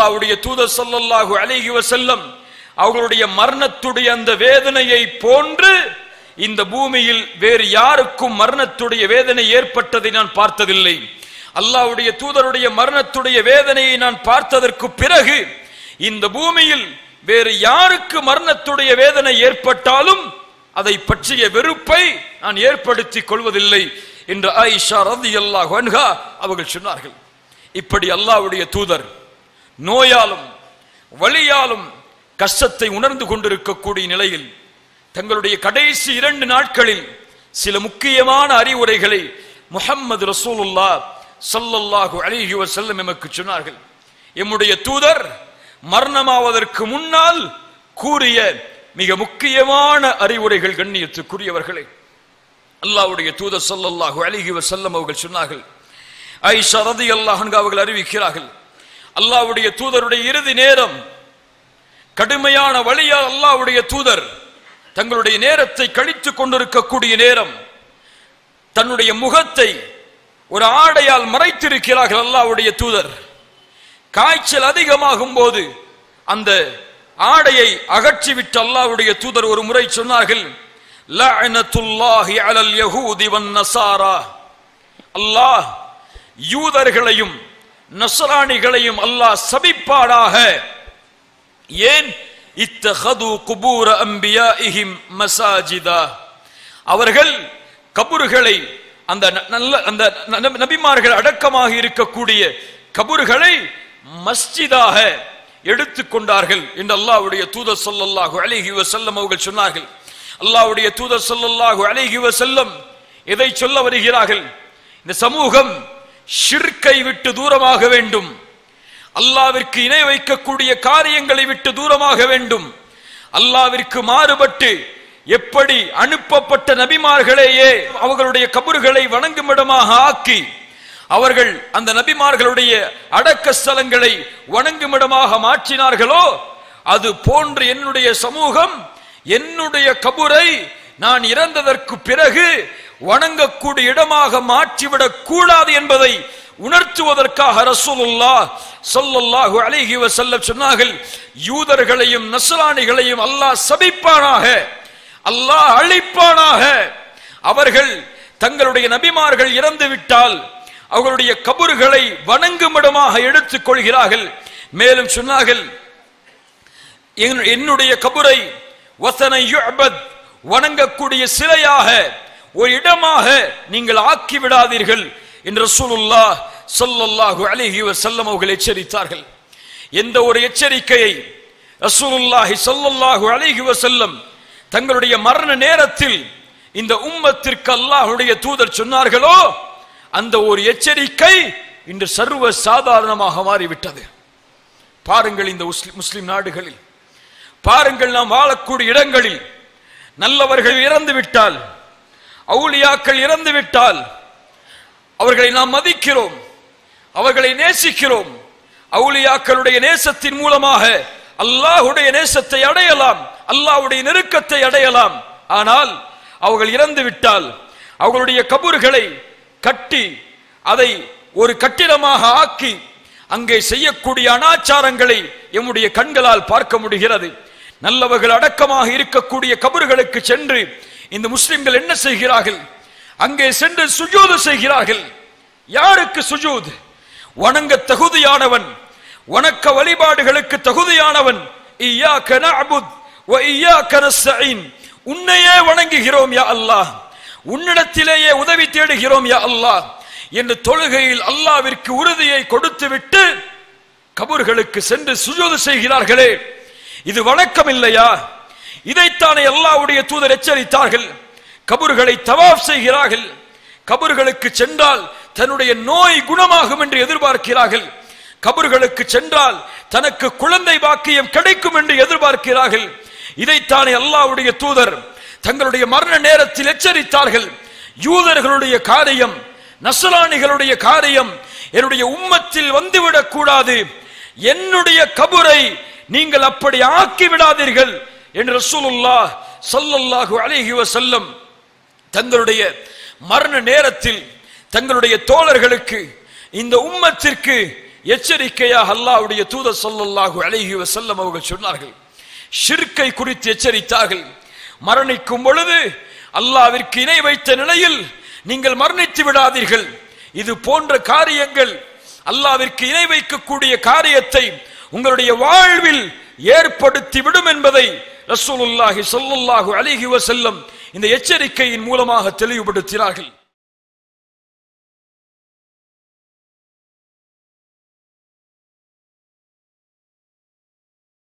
அல்லாஹ்வுடைய தூதர் ஸல்லல்லாஹு அலைஹி வஸல்லம் அவர்களுடைய மரணத்துடைய அந்த வேதனையை போன்று இந்த பூமியில் வேறு யாருக்கும் மரணத்துடைய வேதனை ஏற்பட்டதை நான் பார்த்ததில்லை அல்லாஹ்வுடைய தூதருடைய மரணத்துடைய வேதனையை நான் பார்த்ததற்கு பிறகு இந்த பூமியில் வேறு யாருக்கு மரணத்துடைய வேதனை ஏற்பட்டாலும் அதை பற்றிய வெறுப்பை நான் ஏற்படுத்திக் கொள்வதில்லை என்று ஆயிஷா ரலியல்லாஹு அன்ஹா அவர்கள் சொன்னார்கள் இப்படி அல்லாஹ்வுடைய தூதர் நோயாலும் வலியாலும் கஷ்டத்தை உணர்ந்து கொண்டிருக்கக்கூடிய நிலையில் தங்களுடைய கடைசி இரண்டு நாட்களில் சில முக்கியமான அறிவுரைகளை முஹம்மது ரசூலுல்லா ஸல்லல்லாஹு அலைஹி வஸல்லம் எமக்கு சொன்னார்கள் எம்முடைய தூதர் மரணமாவதற்கு முன்னால் கூறிய மிக முக்கியமான அறிவுரைகள் கண்ணியத்துக்குரியவர்களே அல்லாஹ்வுடைய தூதர் ஸல்லல்லாஹு அலைஹி வஸல்லம் அவர்கள் சொன்னார்கள் ஆயிஷா ரலியல்லாஹு அன்ஹா அவர்கள் அறிவிக்கிறார்கள் அல்லாஹ்வுடைய தூதருடைய இறுதி நேரம் கடுமையான வழியால் அல்லாஹ்வுடைய தூதர் தங்களுடைய நேரத்தை கழித்துக் கொண்டிருக்கக்கூடிய நேரம் தன்னுடைய முகத்தை ஒரு ஆடையால் மறைத்திருக்கிறார்கள் அல்லாஹ்வுடைய தூதர் காய்ச்சல் அதிகமாகும் போது அந்த ஆடையை அகற்றிவிட்டு அல்லாஹ்வுடைய தூதர் ஒரு முறை சொன்னார்கள் லஅனத்துல்லாஹி அலல் யஹூதி வன் நஸாரா அல்லாஹ் யூதர்களையும் நஸ்ரானிகளையும் அல்லாஹ் சபிப்பாடாக ஏன் இத்தஹது குபூர அம்பியாஇஹிம் மசாஜிதா அவர்கள் கபறுகளை அந்த ந- நல்ல அந்த ந- நபிமார்கள் அடக்கமாக இருக்கக்கூடிய கபறுகளை மஸ்ஜிதாக எடுத்துக்கொண்டார்கள் என்று அல்லாஹ்வுடைய தூதர் ஸல்லல்லாஹு அலைஹி வஸல்லம் அவர்கள் சொன்னார்கள் அல்லாஹ்வுடைய தூதர் ஸல்லல்லாஹு அலைஹி வஸல்லம் எதை சொல்ல வருகிறார்கள் இந்த சமூகம் ஷிர்கை விட்டு தூரமாக வேண்டும் அல்லாவிற்கு இணை வைக்கக்கூடிய காரியங்களை விட்டு தூரமாக வேண்டும் அல்லாவிற்கு மாறுபட்டு எப்படி அனுப்பப்பட்ட நபிமார்களேயே அவர்களுடைய கபறுகளை வணங்குமிடமாக ஆக்கி அவர்கள் அந்த நபிமார்களுடைய அடக்க ஸ்தலங்களை வணங்குமிடமாக மாற்றினார்களோ அது போன்று என்னுடைய சமூகம் என்னுடைய கபுரை நான் இறந்ததற்கு பிறகு வணங்கக்கூடிய இடமாக மாற்றிவிடக் கூடாது என்பதை உணர்த்துவதற்காக ரசூலுல்லாஹ் ஸல்லல்லாஹு அலைஹி வஸல்லம் சொன்னார்கள் யூதர்களையும் நஸ்ரானிகளையும் அல்லாஹ் சபிப்பானாக அல்லாஹ் அழிப்பானாக அவர்கள் தங்களுடைய நபிமார்கள் இறந்து விட்டால் அவர்களுடைய கபறுகளை வணங்குமிடமாக எடுத்துக் கொள்கிறார்கள் மேலும் சொன்னார்கள் என்- என்னுடைய கபுரை வசனை யுஅபத் வணங்கக்கூடிய சிலையாக ஒரு இடமாக நீங்கள் ஆக்கி விடாதீர்கள் என்று ரசூலுல்லாஹ் ஸல்லல்லாஹு அலைஹி வஸல்லம் அவர்கள் எச்சரித்தார்கள் எந்த ஒரு எச்சரிக்கையை ரசூலுல்லாஹி ஸல்லல்லாஹு அலைஹி வஸல்லம் தங்களுடைய மரண நேரத்தில் இந்த உம்மத்திற்கு அல்லாஹ்வுடைய தூதர் சொன்னார்களோ அந்த ஒரு எச்சரிக்கை இன்று சர்வ சாதாரணமாக மாறிவிட்டது பாருங்கள் இந்த முஸ்லிம் முஸ்லிம் நாடுகளில் பாருங்கள் நாம் வாழக்கூடிய இடங்களில் நல்லவர்கள் இறந்து விட்டால் அவுலியாக்கள் இறந்து விட்டால் அவர்களை நாம் மதிக்கிறோம் அவர்களை நேசிக்கிறோம் அவுலியாக்களுடைய நேசத்தின் மூலமாக அல்லாஹ்வுடைய நேசத்தை அடையலாம் அல்லாஹ்வுடைய நெருக்கத்தை அடையலாம் ஆனால் அவர்கள் இறந்து விட்டால் அவர்களுடைய கபறுகளை கட்டி அதை ஒரு கட்டிடமாக ஆக்கி அங்கே செய்யக்கூடிய அனாச்சாரங்களை எம்முடைய கண்களால் பார்க்க முடிகிறது நல்லவர்கள் அடக்கமாக இருக்கக்கூடிய கபறுகளுக்கு சென்று இந்த முஸ்லிம்கள் என்ன செய்கிறார்கள் அங்கே சென்று சுஜூது செய்கிறார்கள் யாருக்கு சுஜூத் வணங்க தகுதியானவன் வணக்க வழிபாடுகளுக்கு தகுதியானவன் இய்யாக நஅபுத் வ இய்யாக நஸ்தஈன் உன்னையே வணங்குகிறோம் யா அல்லாஹ் உன்னிடத்திலேயே உதவி தேடுகிறோம் யா அல்லாஹ் என்று தொழுகையில் அல்லாவிற்கு உறுதியை கொடுத்துவிட்டு கபர்களுக்கு சென்று சுஜூது செய்கிறார்களே இது வணக்கம் இல்லையா இதைத்தானே அல்லாஹ்வுடைய தூதர் எச்சரித்தார்கள் கபறுகளை தவாப் செய்கிறார்கள் கபறுகளுக்கு சென்றால் தன்னுடைய நோய் குணமாகும் என்று எதிர்பார்க்கிறார்கள் கபறுகளுக்கு சென்றால் தனக்கு குழந்தை பாக்கியம் கிடைக்கும் என்று எதிர்பார்க்கிறார்கள் இதைத்தானே அல்லாஹ்வுடைய தூதர் தங்களுடைய மரண நேரத்தில் எச்சரித்தார்கள் யூதர்களுடைய காரியம் நசலானிகளுடைய காரியம் என்னுடைய உம்மத்தில் வந்துவிடக் கூடாது என்னுடைய கபுரை நீங்கள் அப்படி ஆக்கி விடாதீர்கள் என்று ரசூலுல்லாஹ் ஸல்லல்லாஹு அலைஹி வஸல்லம் தங்களுடைய மரண நேரத்தில் தங்களுடைய தோழர்களுக்கு இந்த உம்மத்திற்கு எச்சரிக்கையாக அல்லாஹ்வுடைய தூதர் ஸல்லல்லாஹு அலைஹி வஸல்லம் அவர்கள் சொன்னார்கள் ஷிர்க்கை குறித்து எச்சரித்தார்கள் மரணிக்கும் பொழுது அல்லாவிற்கு இணை வைத்த நிலையில் நீங்கள் மரணித்து விடாதீர்கள் இது போன்ற காரியங்கள் அல்லாவிற்கு இணை வைக்கக்கூடிய காரியத்தை உங்களுடைய வாழ்வில் ஏற்படுத்தி விடும் என்பதை ரசூலுல்லாஹி ஸல்லல்லாஹு அலைஹி வஸல்லம் இந்த எச்சரிக்கையின் மூலமாக தெளிவுபடுத்தினார்கள்